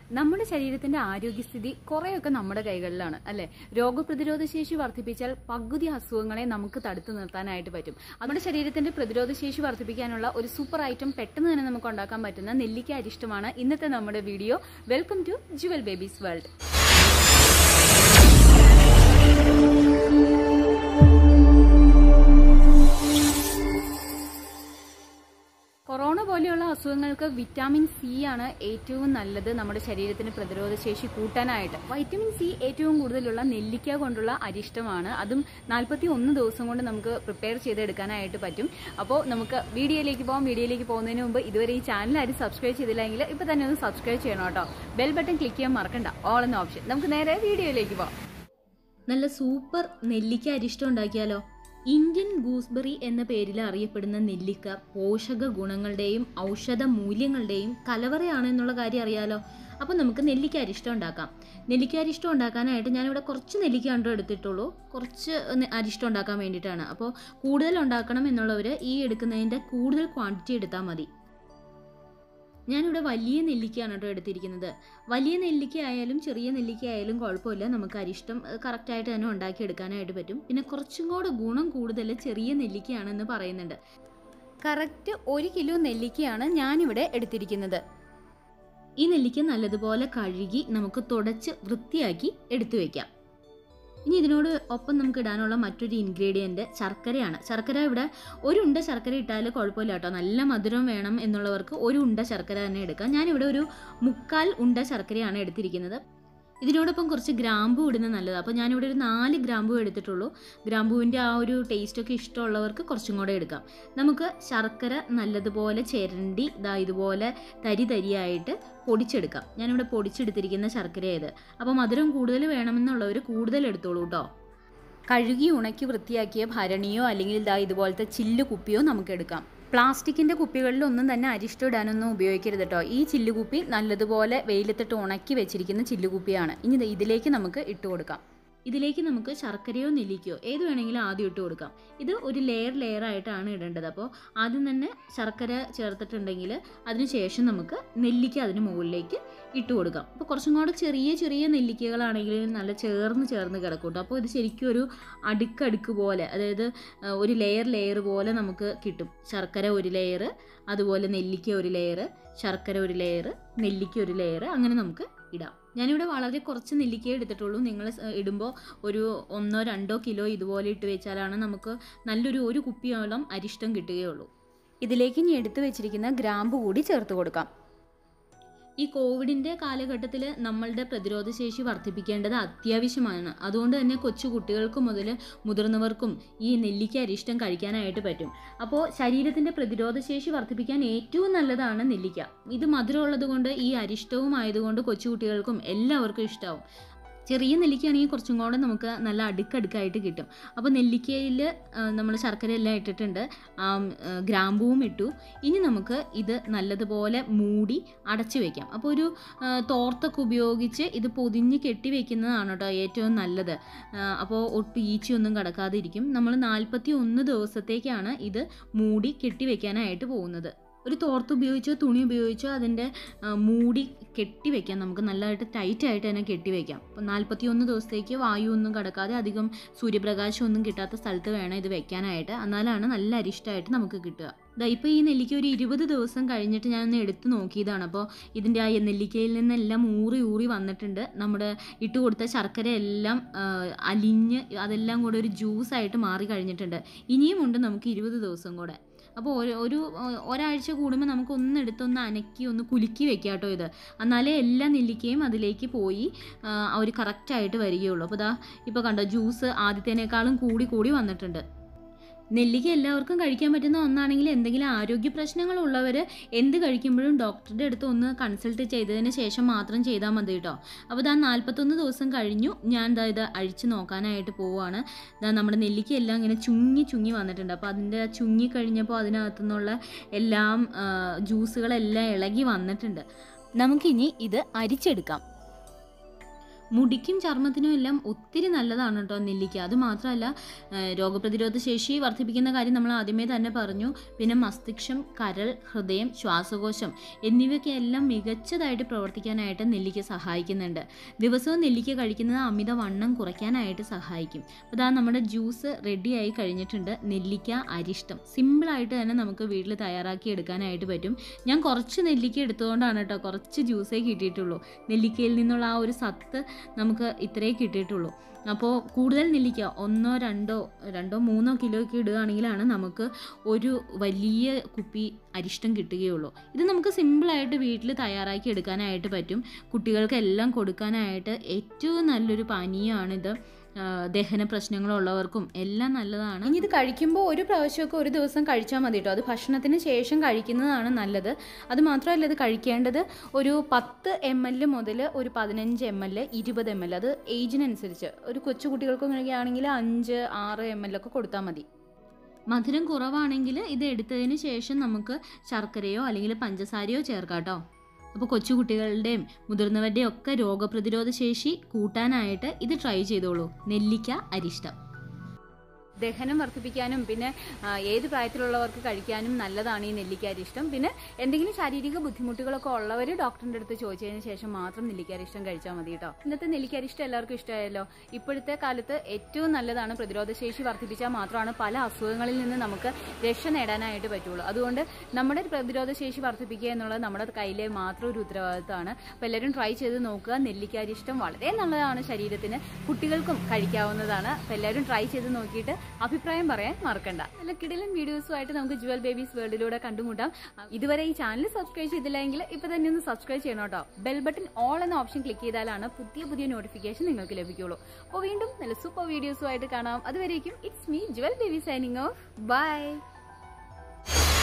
നമ്മുടെ ശരീരത്തിന്റെ ആരോഗ്യസ്ഥിതി കുറെയൊക്കെ നമ്മുടെ കൈകളിലാണ് അല്ലെ രോഗപ്രതിരോധ ശേഷി വർദ്ധിപ്പിച്ചാൽ പകുതി അസുഖങ്ങളെ നമുക്ക് തടുത്തു നിർത്താനായിട്ട് പറ്റും നമ്മുടെ ശരീരത്തിന്റെ പ്രതിരോധ ശേഷി വർദ്ധിപ്പിക്കാനുള്ള ഒരു സൂപ്പർ ഐറ്റം പെട്ടെന്ന് തന്നെ നമുക്ക് ഉണ്ടാക്കാൻ പറ്റുന്ന നെല്ലിക്ക അരിഷ്ടമാണ് ഇന്നത്തെ നമ്മുടെ video welcome to Jewel babies world corona പോലെയുള്ള അസുഖങ്ങൾക്ക് വിറ്റാമിൻ സി ആണ് ഏറ്റവും നല്ലത് നമ്മുടെ ശരീരത്തിന് പ്രതിരോധ ശേഷി കൂട്ടാനായിട്ട് വൈറ്റമിൻ സി ഏറ്റവും കൂടുതലുള്ള നെല്ലിക്ക കൊണ്ടുള്ള അരിഷ്ടമാണ് അതും നാൽപ്പത്തി ഒന്ന് ദിവസം കൊണ്ട് നമുക്ക് പ്രിപ്പയർ ചെയ്തെടുക്കാനായിട്ട് പറ്റും അപ്പോൾ നമുക്ക് വീഡിയോയിലേക്ക് പോകാം വീഡിയോയിലേക്ക് പോകുന്നതിന് മുമ്പ് ഇതുവരെ ഈ ചാനൽ ആരും സബ്സ്ക്രൈബ് ചെയ്തില്ലെങ്കിൽ ഇപ്പൊ തന്നെ ഒന്ന് സബ്സ്ക്രൈബ് ചെയ്യണം കേട്ടോ ബെൽ ബട്ടൺ ക്ലിക്ക് ചെയ്യാൻ മറക്കണ്ട ഓൾ എന്ന ഓപ്ഷൻ നമുക്ക് നേരെ വീഡിയോയിലേക്ക് പോകാം നല്ല സൂപ്പർ നെല്ലിക്ക അരിഷ്ടം ഉണ്ടാക്കിയാലോ ഇന്ത്യൻ ഗൂസ്ബെറി എന്ന പേരിൽ അറിയപ്പെടുന്ന നെല്ലിക്ക പോഷക ഗുണങ്ങളുടെയും ഔഷധ മൂല്യങ്ങളുടെയും കലവറയാണ് എന്നുള്ള കാര്യം അറിയാലോ അപ്പോൾ നമുക്ക് നെല്ലിക്ക അരിഷ്ടം ഉണ്ടാക്കാം നെല്ലിക്ക അരിഷ്ടം ഉണ്ടാക്കാനായിട്ട് ഞാനിവിടെ കുറച്ച് നെല്ലിക്ക കണ്ടോ എടുത്തിട്ടുള്ളൂ കുറച്ച് നെ- അരിഷ്ടം ഉണ്ടാക്കാൻ വേണ്ടിയിട്ടാണ് അപ്പോൾ കൂടുതൽ ഉണ്ടാക്കണം എന്നുള്ളവർ ഈ എടുക്കുന്നതിൻ്റെ കൂടുതൽ ക്വാണ്ടിറ്റി എടുത്താൽ മതി ഞാനിവിടെ വലിയ നെല്ലിക്കയാണ് കേട്ടോ എടുത്തിരിക്കുന്നത് വലിയ നെല്ലിക്ക ആയാലും ചെറിയ നെല്ലിക്ക ആയാലും കുഴപ്പമില്ല നമുക്ക് അരിഷ്ടം കറക്റ്റായിട്ട് തന്നെ ഉണ്ടാക്കിയെടുക്കാനായിട്ട് പറ്റും പിന്നെ കുറച്ചും കൂടെ ഗുണം കൂടുതൽ ചെറിയ നെല്ലിക്കയാണെന്ന് പറയുന്നുണ്ട് കറക്റ്റ് ഒരു കിലോ നെല്ലിക്കയാണ് ഞാനിവിടെ എടുത്തിരിക്കുന്നത് ഈ നെല്ലിക്ക നല്ലതുപോലെ കഴുകി നമുക്ക് തുടച്ച് വൃത്തിയാക്കി എടുത്തു വെക്കാം ഇനി ഇതിനോട് ഒപ്പം നമുക്ക് ഇടാനുള്ള മറ്റൊരു ഇൻഗ്രീഡിയൻറ്റ് ശർക്കരയാണ് ശർക്കര ഇവിടെ ഒരു ഉണ്ട ശർക്കര ഇട്ടാൽ കുഴപ്പമില്ല കേട്ടോ നല്ല മധുരം വേണം എന്നുള്ളവർക്ക് ഒരു ഉണ്ട ശർക്കര തന്നെ എടുക്കാം ഞാനിവിടെ ഒരു മുക്കാൽ ഉണ്ട ശർക്കരയാണ് എടുത്തിരിക്കുന്നത് ഇതിനോടൊപ്പം കുറച്ച് ഗ്രാമ്പു ഇടുന്നത് നല്ലതാണ് അപ്പോൾ ഞാനിവിടെ ഒരു നാല് ഗ്രാമ്പു എടുത്തിട്ടുള്ളൂ ഗ്രാമ്പുവിൻ്റെ ആ ഒരു ടേസ്റ്റൊക്കെ ഇഷ്ടമുള്ളവർക്ക് കുറച്ചും കൂടെ എടുക്കാം നമുക്ക് ശർക്കര നല്ലതുപോലെ ചിരണ്ടി ഇതാ ഇതുപോലെ തരി തരിയായിട്ട് പൊടിച്ചെടുക്കാം ഞാനിവിടെ പൊടിച്ചെടുത്തിരിക്കുന്ന ശർക്കരയത് അപ്പോൾ മധുരം കൂടുതൽ വേണമെന്നുള്ളവർ കൂടുതൽ എടുത്തോളൂ കേട്ടോ കഴുകി ഉണക്കി വൃത്തിയാക്കിയ ഭരണിയോ അല്ലെങ്കിൽ ഇതാ ഇതുപോലത്തെ ചില്ല് കുപ്പിയോ നമുക്ക് എടുക്കാം പ്ലാസ്റ്റിക്കിന്റെ കുപ്പികളിലൊന്നും തന്നെ അരിഷ്ടം ഇടാനൊന്നും ഉപയോഗിക്കരുത് കേട്ടോ ഈ ചില്ലുകുപ്പി നല്ലതുപോലെ വെയിലത്തിട്ട് ഉണക്കി വെച്ചിരിക്കുന്ന ചില്ലുകുപ്പിയാണ് ഇനി ദേ ഇതിലേക്ക് നമുക്ക് ഇട്ട് കൊടുക്കാം ഇതിലേക്ക് നമുക്ക് ശർക്കരയോ നെല്ലിക്കയോ ഏത് വേണമെങ്കിലും ആദ്യം ഇട്ട് കൊടുക്കാം ഇത് ഒരു ലെയർ ലെയർ ആയിട്ടാണ് ഇടേണ്ടത് അപ്പോൾ ആദ്യം തന്നെ ശർക്കര ചേർത്തിട്ടുണ്ടെങ്കിൽ അതിനുശേഷം നമുക്ക് നെല്ലിക്ക അതിന് മുകളിലേക്ക് ഇട്ട് കൊടുക്കാം അപ്പോൾ കുറച്ചും കൂടെ ചെറിയ ചെറിയ നെല്ലിക്കകളാണെങ്കിൽ നല്ല ചേർന്ന് ചേർന്ന് കിടക്കും കേട്ടോ അപ്പോൾ ഇത് ശരിക്കും ഒരു അടുക്കടുക്ക് പോലെ അതായത് ആ, ഒരു ലെയർ ലെയർ പോലെ നമുക്ക് കിട്ടും ശർക്കര ഒരു ലെയർ അതുപോലെ നെല്ലിക്ക ഒരു ലെയർ ശർക്കര ഒരു ലെയർ നെല്ലിക്ക ഒരു ലെയർ അങ്ങനെ നമുക്ക് ഇടാം ഞാനിവിടെ വളരെ കുറച്ച് നെല്ലിക്കയെ എടുത്തിട്ടുള്ളൂ നിങ്ങൾ ഇടുമ്പോൾ ഒരു ഒന്നോ രണ്ടോ കിലോ ഇതുപോലെ ഇട്ട് വെച്ചാലാണ് നമുക്ക് നല്ലൊരു ഒരു കുപ്പിയോളം അരിഷ്ടം കിട്ടുകയുള്ളൂ ഇതിലേക്ക് ഇനി എടുത്തു വെച്ചിരിക്കുന്ന ഗ്രാമ്പ് കൂടി ചേർത്ത് കൊടുക്കാം ഈ കോവിഡിൻ്റെ കാലഘട്ടത്തിൽ നമ്മളുടെ പ്രതിരോധശേഷി വർദ്ധിപ്പിക്കേണ്ടത് അത്യാവശ്യമാണ് അതുകൊണ്ട് തന്നെ കൊച്ചു കുട്ടികൾക്ക് മുതൽ മുതിർന്നവർക്കും ഈ നെല്ലിക്ക അരിഷ്ടം കഴിക്കാനായിട്ട് പറ്റും അപ്പോൾ ശരീരത്തിൻ്റെ പ്രതിരോധശേഷി വർദ്ധിപ്പിക്കാൻ ഏറ്റവും നല്ലതാണ് നെല്ലിക്ക ഇത് മധുരമുള്ളത് കൊണ്ട് ഈ അരിഷ്ടവും ആയതുകൊണ്ട് കൊച്ചു കുട്ടികൾക്കും എല്ലാവർക്കും ഇഷ്ടമാവും ചെറിയ നെല്ലിക്കയാണെങ്കിൽ കുറച്ചും കൂടെ നമുക്ക് നല്ല അടുക്കടുക്കായിട്ട് കിട്ടും അപ്പോൾ നെല്ലിക്കയിൽ നമ്മൾ ശർക്കര എല്ലാം ഇട്ടിട്ടുണ്ട് ആം, ആ, ഗ്രാമ്പൂവും ഇട്ടു ഇനി നമുക്ക് ഇത് നല്ലതുപോലെ മൂടി അടച്ചു വെക്കാം അപ്പോൾ ഒരു ആ, തോർത്തൊക്കെ ഉപയോഗിച്ച് ഇത് പൊതിഞ്ഞ് കെട്ടി വെക്കുന്നതാണ് കേട്ടോ ഏറ്റവും നല്ലത് ആ, അപ്പോൾ ഒട്ടും ഈച്ചയൊന്നും കിടക്കാതിരിക്കും നമ്മൾ നാൽപ്പത്തി ഒന്ന് ദിവസത്തേക്കാണ് ഇത് മൂടി കെട്ടി വെക്കാനായിട്ട് പോകുന്നത് ഒരു തോർത്ത് ഉപയോഗിച്ചോ തുണി ഉപയോഗിച്ചോ അതിൻ്റെ ആ, മൂടി കെട്ടി വെക്കാം നമുക്ക് നല്ലതായിട്ട് ടൈറ്റ് ആയിട്ട് തന്നെ കെട്ടി വെക്കാം അപ്പോൾ നാൽപ്പത്തി ഒന്ന് ദിവസത്തേക്ക് വായു ഒന്നും കടക്കാതെ അധികം സൂര്യപ്രകാശം ഒന്നും കിട്ടാത്ത സ്ഥലത്ത് വേണം ഇത് വെക്കാനായിട്ട് എന്നാലാണ് നല്ല അരിഷ്ടമായിട്ട് നമുക്ക് കിട്ടുക ദാ ഇപ്പോൾ ഈ നെല്ലിക്ക ഒരു ഇരുപത് ദിവസം കഴിഞ്ഞിട്ട് ഞാൻ ഒന്ന് എടുത്ത് നോക്കിയതാണ് അപ്പോൾ ഇതിൻ്റെ ആ നെല്ലിക്കയിൽ നിന്നെല്ലാം ഊറി ഊറി വന്നിട്ടുണ്ട് നമ്മുടെ ഇട്ട് കൊടുത്ത ശർക്കര എല്ലാം ആ, അലിഞ്ഞ് അതെല്ലാം കൂടെ ഒരു ജ്യൂസായിട്ട് മാറി കഴിഞ്ഞിട്ടുണ്ട് ഇനിയും ഉണ്ട് നമുക്ക് ഇരുപത് ദിവസം കൂടെ അപ്പോൾ ഒരു ഒരു ഒരാഴ്ച കൂടുമ്പോൾ നമുക്ക് ഒന്ന് എടുത്തൊന്ന് അനക്കി ഒന്ന് കുലുക്കി വെക്കാം കേട്ടോ ഇത് എന്നാലേ എല്ലാ നെല്ലിക്കയും അതിലേക്ക് പോയി ആ, ഒരു കറക്റ്റായിട്ട് വരികയുള്ളൂ അപ്പോൾ ഇതാ ഇപ്പോൾ കണ്ടോ ജ്യൂസ് ആദ്യത്തേനേക്കാളും കൂടി കൂടി വന്നിട്ടുണ്ട് നെല്ലിക്ക എല്ലാവർക്കും കഴിക്കാൻ പറ്റുന്ന ഒന്നാണെങ്കിൽ എന്തെങ്കിലും ആരോഗ്യ പ്രശ്നങ്ങളുള്ളവർ എന്ത് കഴിക്കുമ്പോഴും ഡോക്ടറുടെ അടുത്ത് ഒന്ന് കൺസൾട്ട് ചെയ്തതിന് ശേഷം മാത്രം ചെയ്താൽ മതി കേട്ടോ അപ്പോൾ ഇതാ നാൽപ്പത്തൊന്ന് ദിവസം കഴിഞ്ഞു ഞാൻ ഇതാ ഇത് അഴിച്ച് നോക്കാനായിട്ട് പോവുകയാണ് ഇതാ നമ്മുടെ നെല്ലിക്ക എല്ലാം ഇങ്ങനെ ചുങ്ങി ചുങ്ങി വന്നിട്ടുണ്ട് അപ്പോൾ അതിൻ്റെ ചുങ്ങി കഴിഞ്ഞപ്പോൾ അതിനകത്തു നിന്നുള്ള എല്ലാം ആ, ജ്യൂസുകളെല്ലാം ഇളകി വന്നിട്ടുണ്ട് നമുക്കിനി ഇത് അരിച്ചെടുക്കാം മുടിക്കും ചർമ്മത്തിനും എല്ലാം ഒത്തിരി നല്ലതാണ് കേട്ടോ നെല്ലിക്ക അത് മാത്രമല്ല ആ, രോഗപ്രതിരോധ ശേഷി വർദ്ധിപ്പിക്കുന്ന കാര്യം നമ്മൾ ആദ്യമേ തന്നെ പറഞ്ഞു പിന്നെ മസ്തിഷ്കം കരൾ ഹൃദയം ശ്വാസകോശം എന്നിവയ്ക്ക് എല്ലാം മികച്ചതായിട്ട് പ്രവർത്തിക്കാനായിട്ട് നെല്ലിക്ക സഹായിക്കുന്നുണ്ട് ദിവസവും നെല്ലിക്ക കഴിക്കുന്നത് അമിതവണ്ണം കുറയ്ക്കാനായിട്ട് സഹായിക്കും അപ്പോൾ ഇതാ നമ്മുടെ ജ്യൂസ് റെഡിയായി കഴിഞ്ഞിട്ടുണ്ട് നെല്ലിക്ക അരിഷ്ടം സിമ്പിളായിട്ട് തന്നെ നമുക്ക് വീട്ടിൽ തയ്യാറാക്കി എടുക്കാനായിട്ട് പറ്റും ഞാൻ കുറച്ച് നെല്ലിക്ക എടുത്തുകൊണ്ടാണ് കേട്ടോ കുറച്ച് ജ്യൂസേ കിട്ടിയിട്ടുള്ളൂ നെല്ലിക്കയിൽ നിന്നുള്ള ആ ഒരു സത്ത് നമുക്ക് ഇത്രേ കിട്ടിയിട്ടുള്ളൂ അപ്പോൾ കൂടുതൽ നെല്ലിക്ക ഒന്നോ രണ്ടോ രണ്ടോ മൂന്നോ കിലോ ഒക്കെ ഇടുകയാണെങ്കിലാണ് നമുക്ക് ഒരു വലിയ കുപ്പി അരിഷ്ടം കിട്ടുകയുള്ളൂ ഇത് നമുക്ക് സിമ്പിളായിട്ട് വീട്ടിൽ തയ്യാറാക്കി എടുക്കാനായിട്ട് പറ്റും കുട്ടികൾക്കെല്ലാം കൊടുക്കാനായിട്ട് ഏറ്റവും നല്ലൊരു പാനീയമാണിത് ആ, ദഹന പ്രശ്നങ്ങളുള്ളവർക്കും എല്ലാം നല്ലതാണ് ഇനി ഇത് കഴിക്കുമ്പോൾ ഒരു പ്രാവശ്യമൊക്കെ ഒരു ദിവസം കഴിച്ചാൽ മതി കേട്ടോ അത് ഭക്ഷണത്തിന് ശേഷം കഴിക്കുന്നതാണ് നല്ലത് അത് മാത്രമല്ല ഇത് കഴിക്കേണ്ടത് ഒരു പത്ത് എം എൽ മുതൽ ഒരു പതിനഞ്ച് എം എൽ ഇരുപത് എം എൽ അത് ഏജിനനുസരിച്ച് ഒരു കൊച്ചു കുട്ടികൾക്കൊക്കെ ആണെങ്കിൽ അഞ്ച് ആറ് എം എൽ ഒക്കെ കൊടുത്താൽ മതി മധുരം കുറവാണെങ്കിൽ ഇത് എടുത്തതിന് ശേഷം നമുക്ക് ശർക്കരയോ അല്ലെങ്കിൽ പഞ്ചസാരയോ ചേർക്കാം കേട്ടോ അപ്പോൾ കൊച്ചുകുട്ടികളുടെയും മുതിർന്നവരുടെയും ഒക്കെ രോഗപ്രതിരോധ ശേഷി കൂട്ടാനായിട്ട് ഇത് ട്രൈ ചെയ്തോളൂ നെല്ലിക്ക അരിഷ്ടം ദഹനം വർദ്ധിപ്പിക്കാനും പിന്നെ ആ, ഏത് പ്രായത്തിലുള്ളവർക്ക് കഴിക്കാനും നല്ലതാണ് ഈ നെല്ലിക്കരിഷ്ടം പിന്നെ എന്തെങ്കിലും ശാരീരിക ബുദ്ധിമുട്ടുകളൊക്കെ ഉള്ളവർ ഡോക്ടറിന്റെ അടുത്ത് ചോദിച്ചതിന് ശേഷം മാത്രം നെല്ലിക്കരിഷ്ടം കഴിച്ചാൽ മതി കേട്ടോ ഇന്നത്തെ നെല്ലിക്കരിഷ്ടം എല്ലാവർക്കും ഇഷ്ടമായല്ലോ ഇപ്പോഴത്തെ കാലത്ത് ഏറ്റവും നല്ലതാണ് പ്രതിരോധ ശേഷി വർദ്ധിപ്പിച്ചാൽ മാത്രമാണ് പല അസുഖങ്ങളിൽ നിന്ന് നമുക്ക് രക്ഷ നേടാനായിട്ട് പറ്റുള്ളൂ അതുകൊണ്ട് നമ്മുടെ പ്രതിരോധ ശേഷി വർദ്ധിപ്പിക്കുക എന്നുള്ളത് നമ്മുടെ കയ്യിലെ മാത്രം ഒരു ഉത്തരവാദിത്തമാണ് അപ്പോൾ എല്ലാവരും ട്രൈ ചെയ്ത് നോക്കുക നെല്ലിക്കരിഷ്ടം വളരെ നല്ലതാണ് ശരീരത്തിന് കുട്ടികൾക്കും കഴിക്കാവുന്നതാണ് അപ്പോൾ എല്ലാവരും ട്രൈ ചെയ്ത് നോക്കിയിട്ട് അഭിപ്രായം പറയാൻ മറക്കണ്ട നല്ല കിടിലൻ വീഡിയോസുമായിട്ട് നമുക്ക് ജുവൽ ബേബീസ് വേൾഡിലൂടെ കണ്ടുമുട്ടാം ഇതുവരെ ഈ ചാനൽ സബ്സ്ക്രൈബ് ചെയ്തില്ലെങ്കിൽ ഇപ്പൊ തന്നെ ഒന്ന് സബ്സ്ക്രൈബ് ചെയ്യണം കേട്ടോ ബെൽ ബട്ടൺ ഓൾ എന്ന ഓപ്ഷൻ ക്ലിക്ക് ചെയ്താലാണ് പുതിയ പുതിയ നോട്ടിഫിക്കേഷൻ നിങ്ങൾക്ക് ലഭിക്കുള്ളൂ അപ്പോൾ വീണ്ടും നല്ല സൂപ്പർ വീഡിയോസുമായിട്ട് കാണാം അതുവരേക്കും it's me Jewel baby signing off by